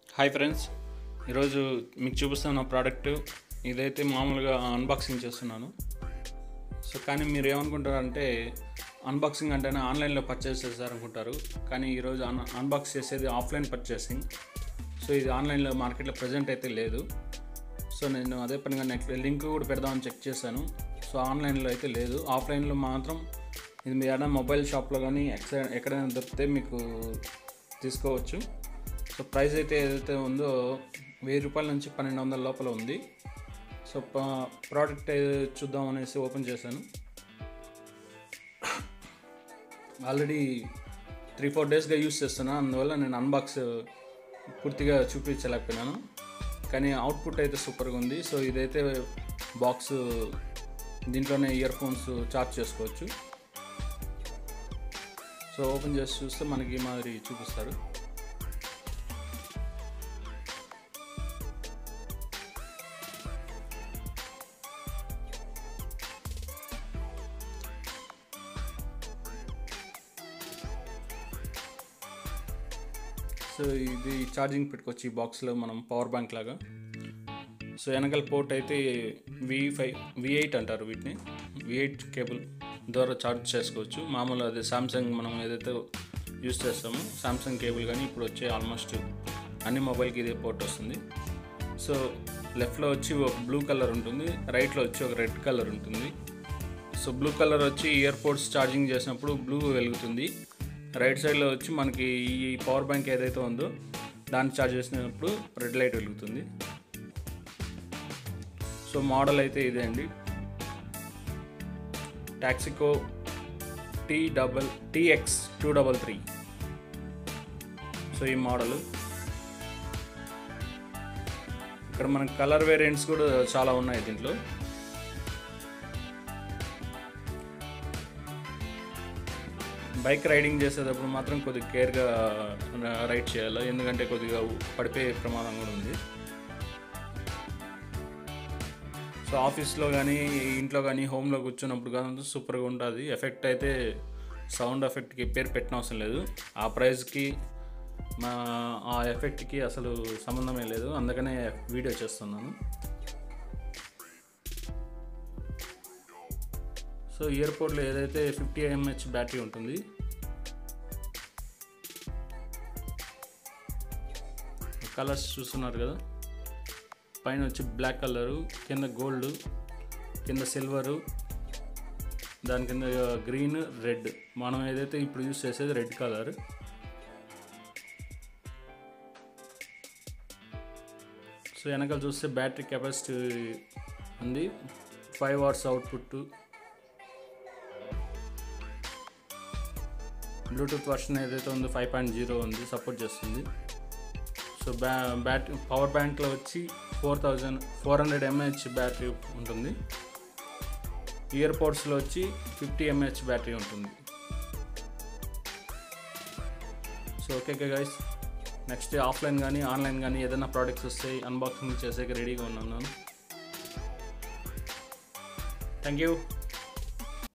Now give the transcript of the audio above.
hi friends ఈరోజు మీకు చూపిస్తున్న ప్రోడక్ట్ ఇదైతే మామూలుగా అన్బాక్సింగ్ చేస్తున్నాను సో కానీ మీరు ఏమనుకుంటారంటే అన్బాక్సింగ్ అంటేనే ఆన్లైన్లో పర్చేస్ చేస్తారనుకుంటారు కానీ ఈరోజు అన్ అన్బాక్స్ చేసేది ఆఫ్లైన్ పర్చేసింగ్ సో ఇది ఆన్లైన్లో మార్కెట్లో ప్రజెంట్ అయితే లేదు సో నేను అదే పనిగా నెక్స్ట్ లింక్ కూడా పెడదామని చెక్ చేశాను సో ఆన్లైన్లో అయితే లేదు ఆఫ్లైన్లో మాత్రం ఇది మీ ఏదైనా మొబైల్ షాప్లో కానీ ఎక్కడ ఎక్కడైనా దొరికితే మీకు తీసుకోవచ్చు సో ప్రైస్ అయితే ఏదైతే ఉందో వెయ్యి రూపాయల నుంచి పన్నెండు వందల లోపల ఉంది సో ప్రోడక్ట్ చూద్దాం అనేసి ఓపెన్ చేశాను ఆల్రెడీ త్రీ ఫోర్ డేస్గా యూస్ చేస్తున్నాను అందువల్ల నేను అన్బాక్స్ పూర్తిగా చూపించలేకపోయినాను కానీ అవుట్పుట్ అయితే సూపర్గా ఉంది సో ఇదైతే బాక్స్ దీంట్లోనే ఇయర్ ఫోన్స్ చార్జ్ చేసుకోవచ్చు సో ఓపెన్ చేసి చూస్తే మనకి ఈ మాదిరి చూపిస్తారు సో ఇది ఛార్జింగ్ పెట్టుకోవచ్చు ఈ బాక్స్లో మనం పవర్ బ్యాంక్ లాగా సో వెనకాల పోర్ట్ అయితే వి ఫైవ్ వి ఎయిట్ అంటారు వీటిని వి ఎయిట్ కేబుల్ ద్వారా ఛార్జ్ చేసుకోవచ్చు మామూలు అదే సామ్సంగ్ మనం ఏదైతే యూస్ చేస్తామో సామ్సంగ్ కేబుల్ కానీ ఇప్పుడు వచ్చే ఆల్మోస్ట్ అన్ని మొబైల్కి ఇదే పోర్ట్ వస్తుంది సో లెఫ్ట్లో వచ్చి ఒక బ్లూ కలర్ ఉంటుంది రైట్లో వచ్చి ఒక రెడ్ కలర్ ఉంటుంది సో బ్లూ కలర్ వచ్చి ఇయర్ పోర్ట్స్ ఛార్జింగ్ చేసినప్పుడు బ్లూ వెలుగుతుంది రైట్ సైడ్లో వచ్చి మనకి ఈ పవర్ బ్యాంక్ ఏదైతే ఉందో దాన్ని ఛార్జ్ చేసినప్పుడు రెడ్ లైట్ వెలుగుతుంది సో మోడల్ అయితే ఇదే అండి టాక్సికో T double TX two double three so ఈ మోడల్ ఇక్కడ మనకి కలర్ వేరియంట్స్ కూడా చాలా ఉన్నాయి దీంట్లో బైక్ రైడింగ్ చేసేటప్పుడు మాత్రం కొద్దిగా కేర్గా రైడ్ చేయాలి ఎందుకంటే కొద్దిగా పడిపోయే ప్రమాదం కూడా ఉంది సో ఆఫీస్లో కానీ ఇంట్లో కానీ హోమ్లో కూర్చున్నప్పుడు కానీ సూపర్గా ఉంటుంది ఎఫెక్ట్ అయితే సౌండ్ ఎఫెక్ట్కి పేరు పెట్టిన అవసరం లేదు ఆ ప్రైస్కి మా ఆ ఎఫెక్ట్కి అసలు సంబంధమే లేదు అందుకనే వీడియో చేస్తున్నాను సో ఇయర్పోర్ట్లో ఏదైతే ఫిఫ్టీ ఎంహెచ్ బ్యాటరీ ఉంటుంది కలర్స్ చూస్తున్నారు కదా పైన వచ్చి బ్లాక్ కలరు కింద గోల్డ్ కింద సిల్వరు దాని కింద గ్రీన్ రెడ్ మనం ఏదైతే ఇప్పుడు యూస్ చేసేది రెడ్ కలర్ సో వెనకాల చూస్తే బ్యాటరీ కెపాసిటీ ఉంది five hours output Bluetooth version ఏదైతే ఉందో ఫైవ్ పాయింట్ జీరో ఉంది సపోర్ట్ చేస్తుంది సో బ్యా బ్యాటరీ పవర్ బ్యాంక్లో వచ్చి four thousand four hundred MH battery ఉంటుంది ఇయర్ పోడ్స్లో వచ్చి ఫిఫ్టీ ఎంహెచ్ బ్యాటరీ ఉంటుంది so okay guys next offline కానీ ఆన్లైన్ కానీ ఏదైనా ప్రోడక్ట్స్ వస్తే అన్బాక్సింగ్ చేసేకి రెడీగా ఉన్నాను థ్యాంక్ యూ